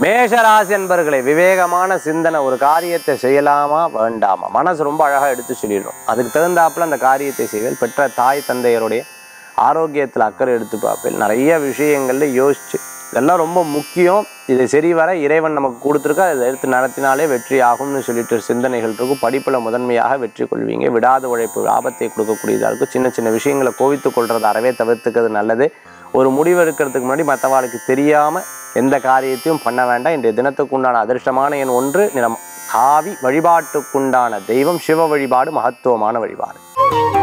மேஷராசி என்பர்களை விவேகமான சிந்தனை ஒரு காரியத்தை செய்யலாமா வேண்டாமா மனசு ரொம்ப அழகா எடுத்து சொல்லிடும் அதுக்கு தகுந்தாப்புல அந்த காரியத்தை செய்வேன் பெற்ற தாய் தந்தையருடைய ஆரோக்கியத்தில் அக்கறை எடுத்து பார்ப்பேன் நிறைய விஷயங்கள்ல யோசிச்சு இதெல்லாம் ரொம்ப முக்கியம் இதை சரிவர இறைவன் நமக்கு கொடுத்துருக்கா அதை எடுத்து நடத்தினாலே வெற்றி ஆகும்னு சொல்லிட்டு சிந்தனைகள் இருக்கும் படிப்பில் முதன்மையாக வெற்றி கொள்வீங்க விடாத உழைப்பு ஆபத்தை கொடுக்கக்கூடியதாக இருக்கும் சின்ன சின்ன விஷயங்களை கோவித்து கொள்றதை அறவே தவிர்த்துக்கிறது நல்லது ஒரு முடிவு எடுக்கிறதுக்கு முன்னாடி மற்றவாளுக்கு தெரியாமல் எந்த காரியத்தையும் பண்ண வேண்டாம் இன்றைய தினத்துக்கு உண்டான அதிர்ஷ்டமான எண் ஒன்று நிறம் காவி வழிபாட்டுக்குண்டான தெய்வம் சிவ வழிபாடு மகத்துவமான வழிபாடு